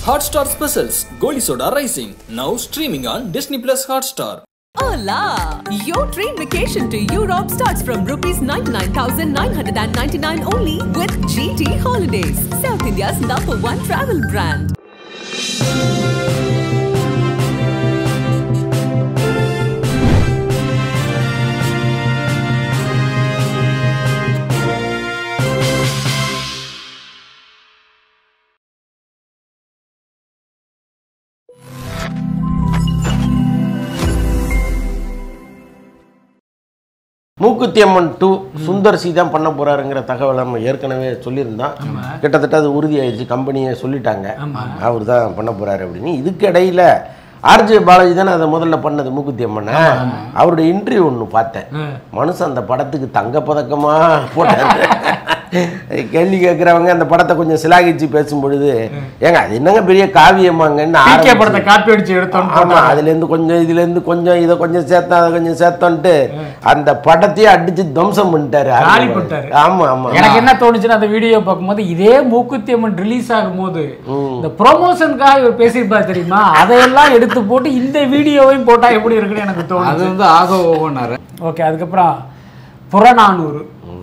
Hotstar Specials Goli Soda Rising now streaming on Disney Plus Hotstar. Hola! Your train vacation to Europe starts from rupees 99,999 only with GT Holidays, South India's number one travel brand. மூக்குத்தி அம்மன் two Sundar C தான் பண்ண போறாருங்கிற தகவலை நம்ம ஏற்கனவே சொல்லியிருந்தோம் கிட்டத்தட்ட அது உறுதியாயிடுச்சு கம்பெனியை சொல்லிட்டாங்க அவர் தான் பண்ண போறாரு அப்படின்னு இதுக்கு இடையில ஆர்ஜே பாலாஜி தானே அதை முதல்ல பண்ணது மூக்குத்தி அம்மனை அவருடைய இன்டர்வியூ ஒன்று பார்த்தேன் மனுஷன் அந்த படத்துக்கு தங்க பதக்கமா போட்டாரு கேள்வி கேட்குறவங்க அந்த படத்தை கொஞ்சம் சிலாகிச்சு பேசும் பொழுது ஏங்க அது என்னங்க பெரிய காவியமாங்கன்னு பிகே ஆரம்பிச்சு- படத்தை காப்பி அடிச்சு எடுத்தோம் ஆமா அதுல இருந்து கொஞ்சம் இதுல இருந்து கொஞ்சம் இதை கொஞ்சம் சேர்த்தோம் அதை கொஞ்சம் சேர்த்தோன்ட்டு அந்த படத்தையே அடிச்சு துவம்சம் பண்ணிட்டாரு காலி பண்ணிட்டாரு. ஆமா ஆமா எனக்கு என்ன தோணுச்சுன்னா அந்த வீடியோ பார்க்கும்போது இதே மூக்குத்தி அம்மன் ரிலீஸ் ஆகும்போது இந்த ப்ரொமோஷனுக்காக இவர் பேசியிருப்பார் தெரியுமா அதையெல்லாம் எடுத்து போட்டு இந்த வீடியோவையும் போட்டா எப்படி இருக்குன்னு எனக்கு அது தோணுது வந்து ஆக ஓவனாரு ஓகே அதுக்கப்புறம் புறநானூறு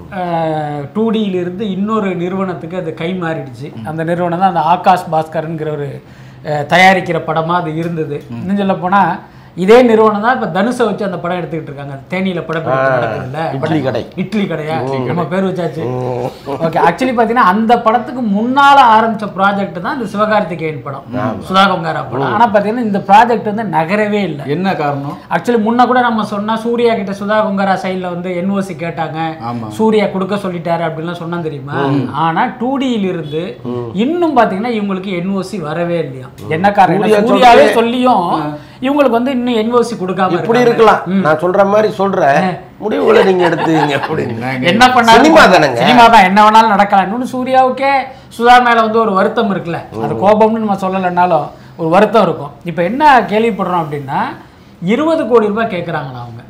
டூ இருந்து இன்னொரு நிறுவனத்துக்கு அது கை மாறிடுச்சு அந்த நிறுவனம் தான் அந்த ஆகாஷ் பாஸ்கர்ங்கிற ஒரு அஹ், தயாரிக்கிற படமா அது இருந்தது இன்னும் சொல்ல போனா இதே நிறுவனம் தான் இப்ப தனுஷை வச்சு அந்த படம் எடுத்துக்கிட்டு இருக்காங்க அந்த தேனியில படப்பிடிப்பு நடக்குதுல்ல இட்லி கடை. இட்லி கடையா நம்ம பேர் வச்சாச்சு ஓகே ஆக்சுவலி பார்த்தீங்கன்னா அந்த படத்துக்கு முன்னால ஆரம்பிச்ச ப்ராஜெக்ட் தான் இந்த சிவகார்த்திகேயன் படம் சுதா கொங்காரா படம் ஆனா பார்த்தீங்கன்னா இந்த ப்ராஜெக்ட் வந்து நகரவே இல்லை என்ன காரணம் ஆக்சுவலி முன்ன கூட நம்ம சொன்னா சூர்யா கிட்ட சுதா கொங்கரா சைடுல வந்து என்ஓசி கேட்டாங்க ஆமா. சூர்யா கொடுக்க சொல்லிட்டாரு அப்படின்லாம் சொன்னா தெரியுமா ஆனா டூ இருந்து இன்னும் பாத்தீங்கன்னா இவங்களுக்கு என்ஓசி வரவே இல்லையா என்ன காரணம் சூர்யா சூர்யாவே சொல்றது- சொல்லியும் இவங்களுக்கு வந்து இன்னும் என்ஓசி கொடுக்காம இப்படி இருக்காங்க. இருக்கலாம் நான் சொல்ற மாதிரி சொல்றேன் முடிவுகளை நீங்க எடுத்துங்க அப்படின்னு என்ன பண்ணாலும் சினிமா தானேங்க. சினிமா தான் என்ன வேணாலும் நடக்கலாம் இன்னொன்று சூர்யாவுக்கே சுதா மேல வந்து ஒரு வருத்தம் இருக்குல்ல அது கோபம்னு நம்ம சொல்லலைன்னாலும் ஒரு வருத்தம் இருக்கும் இப்போ என்ன கேள்விப்படுறோம் அப்படின்னா இருபது கோடி ரூபாய் கேட்குறாங்களா அவங்க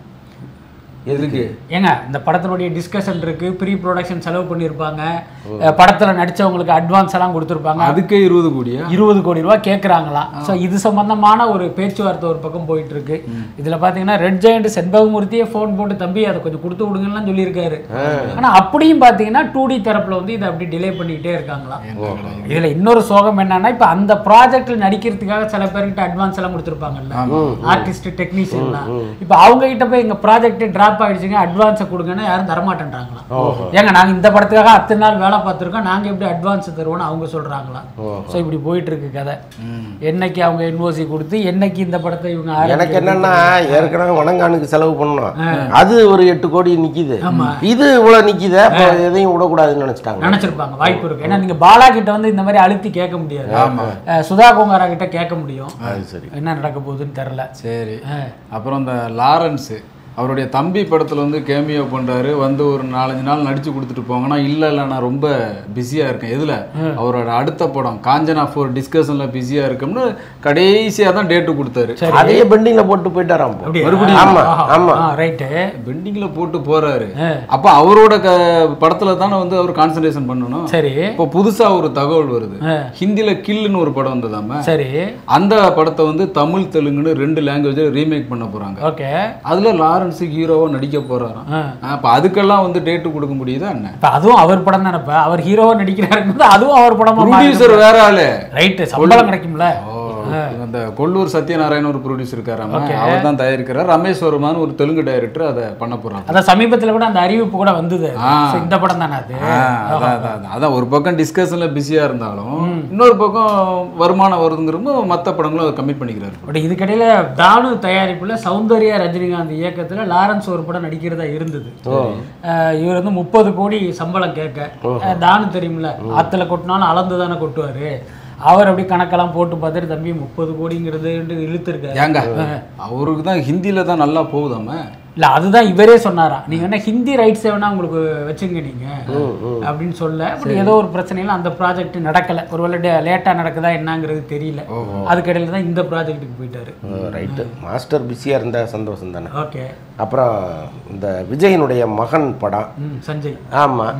எதுக்கு ஏங்க இந்த படத்தினுடைய டிஸ்கஷன் இருக்கு ப்ரீ ப்ரொடக்ஷன் செலவு பண்ணியிருப்பாங்க அஹ் படத்துல நடிச்சவங்களுக்கு அட்வான்ஸ் எல்லாம் கொடுத்துருப்பாங்க அதுக்கே இருபது கோடியா இருபது கோடி ரூபாய் கேட்குறாங்களாம் ஸோ இது சம்பந்தமான ஒரு பேச்சுவார்த்தை ஒரு பக்கம் போயிட்டு இருக்கு இதுல பாத்தீங்கன்னா ரெட் ஜெயண்ட் செண்பகமூர்த்தியே ஃபோன் போட்டு தம்பி அதை கொஞ்சம் கொடுத்து விடுங்கலாம் சொல்லியிருக்காரு ஆனா அப்படியும் பாத்தீங்கன்னா டூ டி தரப்புல வந்து இதை அப்படி டிலே பண்ணிக்கிட்டே இருக்காங்களாம் இதுல இன்னொரு சோகம் என்னன்னா இப்ப அந்த ப்ராஜெக்ட்ல நடிக்கிறதுக்காக சில பேர்கிட்ட அட்வான்ஸ் எல்லாம் கொடுத்துருப்பாங்கல்ல ஆர்டிஸ்ட் டெக்னீஷியன்லாம் இப்ப அவங்க கிட்ட போய் எங்க ப்ராஜெக்ட் டிராப் ஆயிடுச்சுங்க அட்வான்ஸை கொடுங்கன்னு யாரும் தரமாட்டேன்றாங்களாம் ஏங்க நாங்க இந்த படத்துக்காக அத்தனை நாள் வேலை பார்த்துருக்கோம் நாங்க எப்படி அட்வான்ஸ் தருவோம்னு அவங்க சொல்றாங்களாம் ஸோ இப்படி போயிட்டு இருக்கு கதை என்னைக்கு அவங்க என்ஓசி கொடுத்து என்னைக்கு இந்த படத்தை இவங்க எனக்கு ஆரம்பிச்சு என்னன்னா ஏற்கனவே வணங்கானுக்கு செலவு பண்ணோம் அது ஒரு எட்டு கோடி நிக்குது இது இவ்வளவு நிக்குது அப்போ எதையும் விடக்கூடாதுன்னு நினைச்சிட்டாங்க நினைச்சிருப்பாங்க வாய்ப்பு இருக்கு ஏன்னா நீங்க பாலா கிட்ட வந்து இந்த மாதிரி அழுத்தி கேட்க முடியாது அஹ் சுதா கோங்காரா கிட்ட கேட்க முடியும் அது சரி என்ன நடக்க போகுதுன்னு தெரியல சரி அப்புறம் இந்த லாரன்ஸ் அவருடைய தம்பி படத்துல வந்து கேமியோ பண்றாரு வந்து ஒரு நாலஞ்சு நாள் நடிச்சு கொடுத்துட்டு போங்கன்னா இல்ல இல்ல நான் ரொம்ப பிஸியா இருக்கேன் எதுல அவரோட அடுத்த படம் காஞ்சனா ஃபோர் டிஸ்கஷன்ல பிஸியா இருக்கோம்னு கடைசியா தான் டேட்டு கொடுத்தாரு அதையே பெண்டிங்ல போட்டு போயிட்டாராம் இப்போ. அப்படியா? மறுபடியும்? ஆமா ஆமா ரைட்டு பெண்டிங்ல போட்டு போறாரு அப்ப அவரோட க படத்துல தானே வந்து அவர் கான்சன்ட்ரேஷன் பண்ணணும் சரி இப்போ புதுசா ஒரு தகவல் வருது ஹிந்தில கில்லுன்னு ஒரு படம் வந்ததாம சரி அந்த படத்தை வந்து தமிழ் தெலுங்குன்னு ரெண்டு லாங்குவேஜ்ல ரீமேக் பண்ண போறாங்க ஓகே அதுல லாரன்ஸ் ஹீரோவா நடிக்க போறாராம் அப்ப அதுக்கெல்லாம் வந்து டேட்டு கொடுக்க முடியுதா என்ன இப்ப அதுவும் அவர் படம் தானப்ப அவர் ஹீரோவா நடிக்கிறாருன்னு அதுவும் அவர் படமா ப்ரொடியூசர் வேற ஆளு ரைட்டு சம்பளம் கிடைக்கும்ல அந்த கொல்லூர் சத்யநாராயண ஒரு ப்ரொடியூசர் இருக்காராம அவர் தான் தயாரிக்கிறார் ரமேஷ் வர்மான்னு ஒரு தெலுங்கு டைரக்டர் அதை பண்ண போறாங்க அதான் சமீபத்துல கூட அந்த அறிவிப்பு கூட வந்தது ஆ. So, இந்த படம் தானே அது ஆ, அதான், அதான், அதான். அதான் ஒரு பக்கம் டிஸ்கஷன்ல பிஸியா இருந்தாலும் இன்னொரு பக்கம் வருமானம் வருதுங்கிறப்போ மத்த படங்களும் கமிட் பண்ணிக்கிறாரு பட் இதுக்கிடையில தானு தயாரிப்புல சௌந்தர்யா ரஜினிகாந்த் இயக்கத்துல லாரன்ஸ் ஒரு படம் நடிக்கிறதா இருந்தது அஹ் இவர் வந்து முப்பது கோடி சம்பளம் கேட்க அஹ் தானு தெரியுமில்ல ஆத்துல கொட்டினாலும் அளந்து தானே கொட்டுவாரு அவர் அப்படி கணக்கெல்லாம் போட்டு பார்த்துட்டு தம்பி முப்பது கோடிங்கிறது இழுத்துருக்காரு ஏங்க அவருக்கு தான் ஹிந்தில தான் நல்லா போகுதாம இல்ல அதுதான் இவரே சொன்னாராம் நீங்க என்ன ஹிந்தி ரைட்ஸ் வேணா உங்களுக்கு வச்சுங்க நீங்க அப்படின்னு சொல்ல பட் ஏதோ ஒரு பிரச்சனையில அந்த ப்ராஜெக்ட் நடக்கல ஒருவேளை லேட்டா நடக்குதா என்னங்கிறது தெரியல அதுக்கிடையில தான் இந்த ப்ராஜெக்ட்டுக்கு போயிட்டாரு ரைட்டு மாஸ்டர் பிஸியா இருந்தா சந்தோஷம் தானே ஓகே அப்புறம் இந்த விஜயனுடைய மகன் படம் ம் சஞ்சய் ஆமா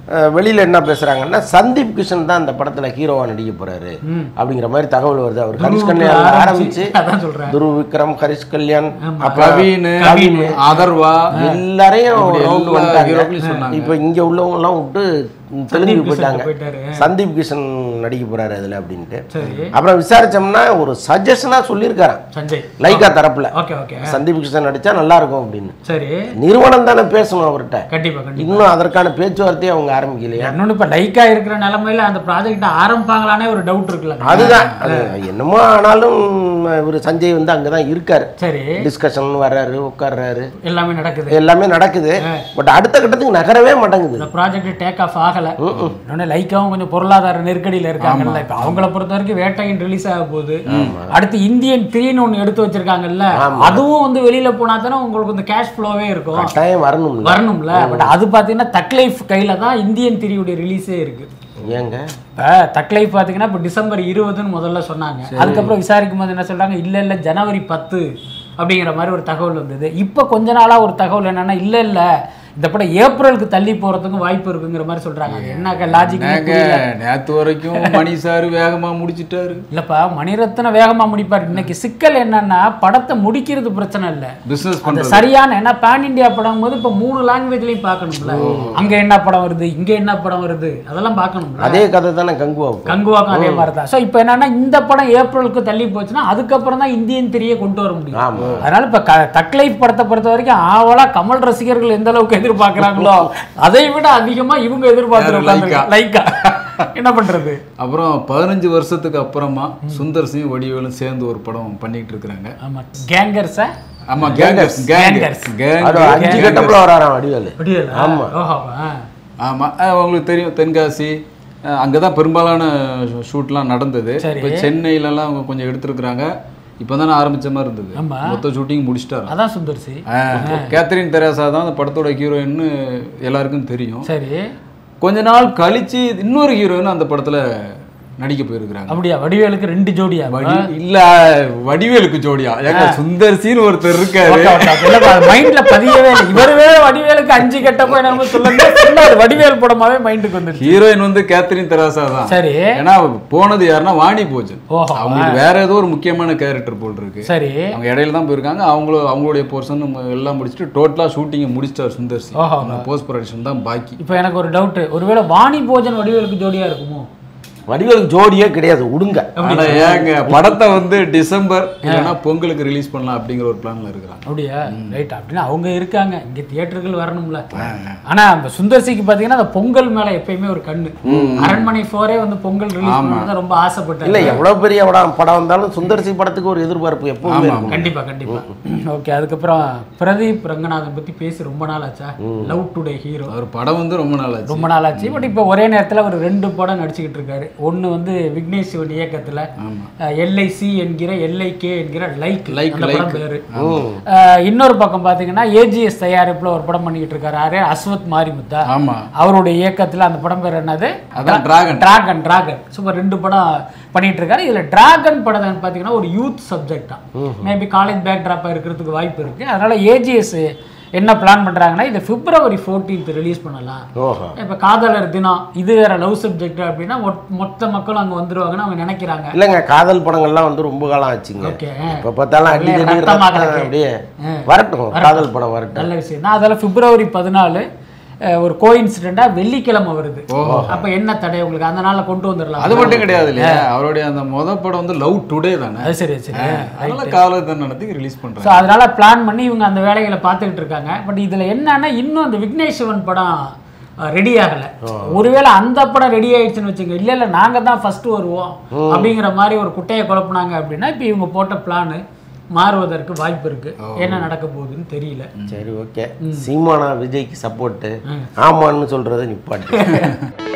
அஹ், வெளியில என்ன பேசுறாங்கன்னா சந்தீப் கிஷன் தான் அந்த படத்துல ஹீரோவா நடிக்க போறாரு அப்படிங்கிற மாதிரி தகவல் வருது அவர் ஹரிஷ் கல்யாண் ஆரம்பிச்சு அதான் சொல்றேன் துருவ் விக்ரம் ஹரிஷ் கல்யாண் அப்புறம் கவின் கவின் அதர்வா எல்லாரையும் இப்படி ரவுண்ட் எல்லா வந்துட்டாங்க ஹீரோக்களையும் சொன்னாங்க. இப்போ இங்க உள்ளவங்க எல்லாம் விட்டு தெலுங்கு கிஷன் போயிட்டாங்க போயிட்டாரு. சந்தீப் கிஷன் நடிக்க போறாரு அதுல அப்படின்ட்டு சரி அப்புறம் விசாரிச்சோம்னா ஒரு சஜஷனா சொல்லியிருக்காராம் சஞ்சய் லைக்கா தரப்புல ஓகே ஓகே சந்தீப் கிஷன் நடிச்சா நல்லா இருக்கும் அப்படின்னு சரி நிறுவனம் தானே பேசணும் அவர்கிட்ட கண்டிப்பா கண்டிப்பா இன்னும் அதற்கான பேச்சுவார்த்தையை அவங்க ஆரம்பிக்கலையா இன்னொன்னு இப்ப லைக்கா இருக்கிற நிலைமையில அந்த ப்ராஜெக்ட் ஆரம்பிப்பாங்களானே ஒரு டவுட் இருக்குல்ல அதுதான் அது என்னமோ ஆனாலும் இவர் சஞ்சய் வந்து அங்கதான் இருக்காரு சரி டிஸ்கஷன் வர்றாரு உட்கார்றாரு எல்லாமே நடக்குது எல்லாமே நடக்குது பட் அடுத்த கட்டத்துக்கு நகரவே மாட்டேங்குது இந்த ப்ராஜெக்ட் டேக் ஆஃப் ஆகல இன்னொன்னு லைக்காவும் கொஞ்சம் பொருளாதார நெருக்கடியில இருக்காங்கல்ல இப்ப அவங்கள பொறுத்த வரைக்கும் வேட்டையின் ரிலீஸ் ஆக போகுது அடுத்து இந்தியன் த்ரீன்னு ஒண்ணு எடுத்து வச்சிருக்காங்கல்ல அதுவும் வந்து வெளியில போனா தானே உங்களுக்கு இந்த கேஷ் ஃப்ளோவே இருக்கும் கட்டாயம் வரணும்ல வரணும்ல பட் அது பாத்தீங்கன்னா தக்லைஃப் கையில தான் இந்தியன் த்ரீயுடைய ரிலீஸே இருக்கு ஏங்க இப்போ தக்லைஃப் பார்த்தீங்கன்னா இப்போ டிசம்பர் இருபதுன்னு முதல்ல சொன்னாங்க அதுக்கப்புறம் விசாரிக்கும் போது என்ன சொல்றாங்க இல்ல இல்ல ஜனவரி பத்து அப்படிங்கிற மாதிரி ஒரு தகவல் வந்தது இப்போ கொஞ்ச நாளா ஒரு தகவல் என்னன்னா இல்ல இல்ல இந்த படம் ஏப்ரலுக்கு தள்ளி போறதுக்கும் வாய்ப்பு இருக்குங்கிற மாதிரி சொல்றாங்க அது என்ன லாஜிக் ஏங்க நேத்து வரைக்கும் மணி சார் வேகமா முடிச்சிட்டாரு இல்லப்பா மணிரத்னம் வேகமா முடிப்பார் இன்னைக்கு சிக்கல் என்னன்னா படத்தை முடிக்கிறது பிரச்சனை இல்ல பிசினஸ் அந்த பண்றது சரியான ஏன்னா பேன் இந்தியா படம் போது இப்போ மூணு லாங்குவேஜ்லயும் பார்க்கணும்ல அங்க என்ன படம் வருது இங்க என்ன படம் வருது அதெல்லாம் பார்க்கணும்ல அதே கதை தானே கங்குவாவுக்கு கங்குவாக்கும் அதே மாதிரி தான் ஸோ இப்போ என்னன்னா இந்த படம் ஏப்ரலுக்கு தள்ளி போச்சுன்னா அதுக்கப்புறம் தான் இந்தியன் திரியை கொண்டு வர முடியும் ஆமா. அதனால இப்போ க தக்லைஃப் படத்தை பொறுத்த வரைக்கும் ஆவலா கமல் ரசிகர்கள் எந்த அளவுக்கு எதிர்பார்க்கறாங்களோ அதை விட அதிகமா இவங்க எதிர்பார்த்துருக்காங்க லைக்கா. லைக்கா என்ன பண்றது அப்புறம் பதினஞ்சு வருஷத்துக்கு அப்புறமா சுந்தர் சிங் வடிவேலும் சேர்ந்து ஒரு படம் பண்ணிட்டு இருக்கிறாங்க ஆமா கேங்கர்ஸா ஆமா கேங்கர்ஸ் Gangers. கேங்கர்ஸ் அது அஞ்சு கட்டப்புல வராராம் வடிவேலு முடியல ஆமா. ஓஹோ ஆ. ஆமா அஹ் உங்களுக்கு தெரியும் தென்காசி அஹ் அங்கதான் பெரும்பாலான ஷூட்லாம் நடந்தது சரி. இப்போ சென்னையிலலாம் அவங்க கொஞ்சம் எடுத்திருக்கிறாங்க இப்போ தானே ஆரம்பிச்ச மாதிரி இருந்தது ஆமா. மொத்த ஷூட்டிங் முடிச்சிட்டாரு அதான் சுந்தர்சி கேத்தரின் தெரேசா தான் அந்த படத்தோட ஹீரோயின்னு எல்லாருக்கும் தெரியும் சரி கொஞ்ச நாள் கழிச்சு இன்னொரு ஹீரோயின் அந்த படத்துல நடிக்க போயிருக்கிறாங்க அப்படியா வடிவேலுக்கு ரெண்டு ஜோடியா வடி இல்ல வடிவேலுக்கு ஜோடியா ஏங்க சுந்தர்சின்னு ஒருத்தர் இருக்காரு மைண்ட்ல பதியவே இல்லை இவர் வேற வடிவேலுக்கு அஞ்சு கெட்டப்போ என்னமோ சொல்லுங்க full-ஆ அது வடிவேல் படமாவே மைண்டுக்கு வந்துருச்சு ஹீரோயின் வந்து கேத்தரின் தெரேசா தான் சரி ஏன்னா போனது யாருன்னா வாணி போச்சு ஓஹோ. அவங்களுக்கு வேற ஏதோ ஒரு முக்கியமான கேரக்டர் போல் இருக்கு சரி அவங்க இடையில தான் போயிருக்காங்க அவங்களும் அவங்களுடைய போர்ஷன் எல்லாம் முடிச்சுட்டு டோட்டலா ஷூட்டிங்கை முடிச்சிட்டார் சுந்தர்சி ஓஹோ. போஸ்ட் ப்ரொடக்ஷன் தான் பாக்கி இப்போ எனக்கு ஒரு டவுட் ஒருவேளை வாணி போஜன் வடிவேலுக்கு ஜோடியா இருக்குமோ வடிவேலுக்கு ஜோடியே கிடையாது விடுங்க ஆனா ஏங்க படத்தை வந்து டிசம்பர் இல்லைன்னா பொங்கலுக்கு ரிலீஸ் பண்ணலாம் அப்படிங்கிற ஒரு பிளான்ல இருக்கிறாங்க அப்படியா ரைட் அப்படின்னா அவங்க இருக்காங்க இங்க தியேட்டர்கள் வரணும்ல ஆனா அந்த சுந்தர்சிக்கு பாத்தீங்கன்னா அந்த பொங்கல் மேல எப்பயுமே ஒரு கண்ணு அரண்மனை ஃபோரே வந்து பொங்கல் ரிலீஸ் பண்ணதான் ரொம்ப இல்ல ஆசைப்பட்டேன் எவ்வளவு பெரிய படம் படம் வந்தாலும் சுந்தர்சி படத்துக்கு ஒரு எதிர்பார்ப்பு எப்பவுமே இருக்கும் கண்டிப்பா கண்டிப்பா ஓகே அதுக்கப்புறம் பிரதீப் ரங்கநாதன் பத்தி பேசி ரொம்ப நாள் ஆச்சா லவ் டுடே ஹீரோ அவர் படம் வந்து ரொம்ப நாள் ஆச்சு ரொம்ப நாள் ஆச்சு பட் இப்போ ஒரே நேரத்துல அவர் ரெண்டு படம் நடிச்சுக்கிட்டு இருக்காரு ஒன்னு வந்து விக்னேஷ் சிவன் இயக்கத்துல எல்ஐசி என்கிற எல்ஐகே என்கிற லைக் Like, அந்த படம் like. பேரு அஹ், இன்னொரு பக்கம் பாத்தீங்கன்னா ஏஜிஎஸ் தயாரிப்புல ஒரு படம் பண்ணிக்கிட்டு இருக்காரு யாரு அஸ்வத் மாரிமுத்தா ஆமா அவருடைய இயக்கத்துல அந்த படம் பேர் என்னது அதான் டிராகன் டிராகன் டிராகன் சூப்பர் ரெண்டு படம் பண்ணிட்டு இருக்காரு இதுல டிராகன் படம் பாத்தீங்கன்னா ஒரு யூத் சப்ஜெக்டா மேபி காலேஜ் பேக் ட்ராப்பா இருக்கிறதுக்கு வாய்ப்பு இருக்கு அதனால ஏஜிஎஸ் என்ன பிளான் பண்றாங்கன்னா இதை பிப்ரவரி 14th ரிலீஸ் பண்ணலாம் ஓஹோ இப்ப காதலர் தினம் இது வேற லவ் சப்ஜெக்ட் அப்படின்னா மொத்- மொத்த மக்களும் அங்க வந்துருவாங்கன்னு அவங்க நினைக்கிறாங்க இல்லைங்க காதல் படங்கள்லாம் வந்து ரொம்ப காலம் ஆச்சுங்க ஓகே இப்ப பார்த்தாலும் அடி இல்ல, தடி ரத்தமா ரத்தம் கிடக்கு. அப்படியே வரட்டும் காதல் படம் வரட்டும் நல்ல விஷயம் தான் அதில் பிப்ரவரி பதினாலு அஹ், ஒரு கோ இன்சிடென்டா வெள்ளிக்கிழமை வருது அப்ப என்ன தடை உங்களுக்கு அந்த நாள்ல கொண்டு வந்துடலாம் அது மட்டும் கிடையாது இல்லையா அவருடைய அந்த முத படம் வந்து லவ் டுடே தானே அது சரி சரி அதனால காலத்தை நடத்தி ரிலீஸ் ஸோ பண்றாங்க அதனால பிளான் பண்ணி இவங்க அந்த வேலைகளை பார்த்துக்கிட்டு இருக்காங்க பட் இதுல என்னன்னா இன்னும் அந்த விக்னேஷ் சிவன் படம் ரெடி ஆகல ஒருவேளை அந்த படம் ரெடி ஆயிடுச்சுன்னு வச்சுங்க இல்ல இல்ல நாங்க தான் ஃபர்ஸ்ட் வருவோம் அப்படிங்கிற மாதிரி ஒரு குட்டையை குழப்புனாங்க அப்படின்னா இப்போ இவங்க போட்ட பிளான் மாறுவதற்கு வாய்ப்பு இருக்கு என்ன நடக்க போகுதுன்னு தெரியல சரி ஓகே சீமானா விஜய்க்கு சப்போர்ட்டு ஆமான்னு சொல்றதை நிப்பாட்டு